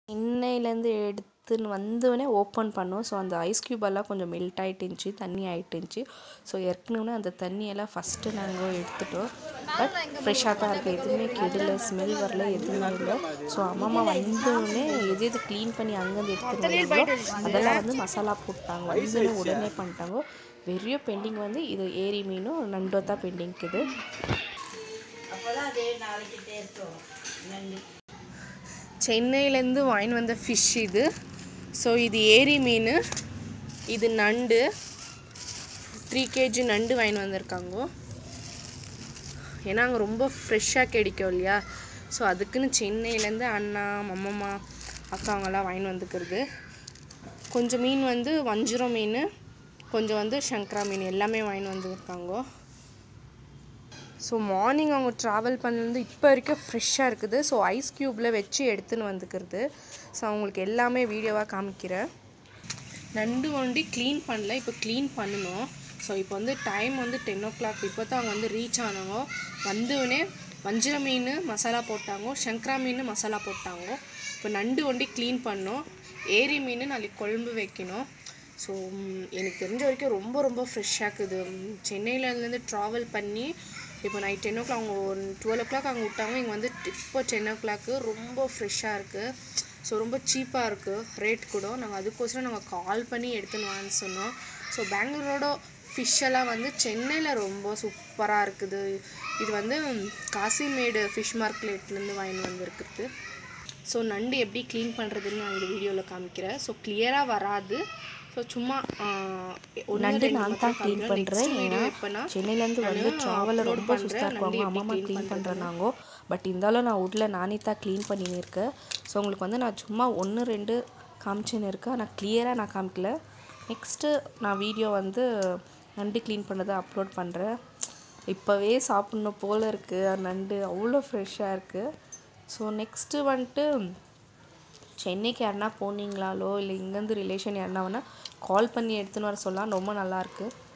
எண்ணெயிலேருந்து எடுத்துன்னு வந்தோடனே ஓப்பன் பண்ணோம் ஸோ அந்த ஐஸ் க்யூப் எல்லாம் கொஞ்சம் மெல்ட் ஆகிட்டு இருந்துச்சு தண்ணி ஆகிட்டு இருந்துச்சு ஸோ ஏற்கனவே அந்த தண்ணியெல்லாம் ஃபஸ்ட்டு நாங்கள் எடுத்துட்டோம் பட் ஃப்ரெஷ்ஷாக தான் இருக்குது எதுவுமே கெடல ஸ்மெல் வரல எதுவுமே இல்லை ஸோ அம்மா வந்தோடனே எது எது க்ளீன் பண்ணி அங்கேருந்து எடுத்துட்டு வந்தாங்களோ அதெல்லாம் வந்து மசாலா போட்டாங்க வந்தோடனே உடனே பண்ணிட்டாங்க வெறிய பெண்டிங் வந்து இது ஏரி மீனும் நண்டோ தான் பெண்டிங் இருக்குது அப்போதான் அது நாளைக்கு டேஸ்ட் வரும் நன்றி சென்னையிலேருந்து வாங்கிட்டு வந்த ஃபிஷ் இது ஸோ இது ஏரி மீன் இது நண்டு த்ரீ கேஜி நண்டு வாங்கிட்டு வந்திருக்காங்க ஏன்னா அங்கே ரொம்ப ஃப்ரெஷ்ஷாக கிடைக்கும் இல்லையா ஸோ அதுக்குன்னு சென்னையிலேருந்து அண்ணா மம்மம்மா அக்கா அவங்கெல்லாம் வாங்கிட்டு வந்துக்கிறது கொஞ்சம் மீன் வந்து வஞ்சிரம் மீன் கொஞ்சம் வந்து சங்கரா மீன் எல்லாமே வாங்கிட்டு வந்துருக்காங்க ஸோ மார்னிங் அவங்க ட்ராவல் பண்ணது இப்போ வரைக்கும் ஃப்ரெஷ்ஷாக இருக்குது ஸோ ஐஸ் க்யூப்பில் வச்சு எடுத்துன்னு வந்துக்கிறது ஸோ அவங்களுக்கு எல்லாமே வீடியோவாக காமிக்கிறேன் நண்டு வண்டி க்ளீன் பண்ணல இப்போ க்ளீன் பண்ணணும் ஸோ இப்போ வந்து டைம் வந்து டென் ஓ கிளாக் இப்போ தான் அவங்க வந்து ரீச் ஆனாங்க வந்தவுடனே வஞ்சிர மீன் மசாலா போட்டாங்க சங்கரா மீன் மசாலா போட்டாங்க இப்போ நண்டு வண்டி க்ளீன் பண்ணோம் ஏரி மீன் நாளைக்கு குழம்பு வைக்கணும் ஸோ எனக்கு தெரிஞ்ச வரைக்கும் ரொம்ப ரொம்ப ஃப்ரெஷ்ஷாக இருக்குது ம், சென்னையிலேருந்து ட்ராவல் பண்ணி இப்போ நைட் டென் ஓ கிளாக் அவங்க ஒரு டுவெல் ஓ கிளாக் அங்கே விட்டாங்க இங்கே வந்து இப்போ டென் ஓ கிளாக்கு ரொம்ப ஃப்ரெஷ்ஷாக இருக்குது ஸோ ரொம்ப சீப்பாக இருக்குது ரேட் கூட நாங்கள் அதுக்கோசரம் நாங்கள் கால் பண்ணி எடுத்துன்னு வான்னு சொன்னோம் ஸோ பெங்களூரோட ஃபிஷ் எல்லாம் வந்து சென்னையில் ரொம்ப சூப்பராக இருக்குது இது வந்து காசிமேடு ஃபிஷ் மார்க்கெட்லேருந்து வாங்கிட்டு வந்திருக்குது ஸோ நண்டு எப்படி க்ளீன் பண்ணுறதுன்னு நான் இந்த வீடியோவில் காமிக்கிறேன் ஸோ கிளியராக வராது ஸோ சும்மா நண்டு நான் தான் க்ளீன் பண்ணுறேன் ஏன்னா எப்போனா சென்னையிலேருந்து வந்து ட்ராவலில் ரொம்ப சுஸ்தாக இருக்குவாங்க அம்மா அம்மா க்ளீன் பண்ணுறேனாங்கோ பட் இருந்தாலும் நான் வீட்டில் நானே தான் க்ளீன் பண்ணின்னு இருக்கேன் ஸோ உங்களுக்கு வந்து நான் சும்மா ஒன்று ரெண்டு காமிச்சுன்னு இருக்கேன் ஆனால் கிளியராக நான் காமிக்கல நெக்ஸ்ட்டு நான் வீடியோ வந்து நண்டு க்ளீன் பண்ணதை அப்லோட் பண்ணுறேன் இப்போவே சாப்பிட்ணும் போல் இருக்குது நண்டு அவ்வளோ ஃப்ரெஷ்ஷாக இருக்குது ஸோ நெக்ஸ்ட்டு வந்துட்டு சென்னைக்கு யாருனா போனீங்களாலோ இல்லை இங்கேருந்து ரிலேஷன் யாருனா வேணால் கால் பண்ணி எடுத்துன்னு வர சொல்லலாம் ரொம்ப நல்லாயிருக்கு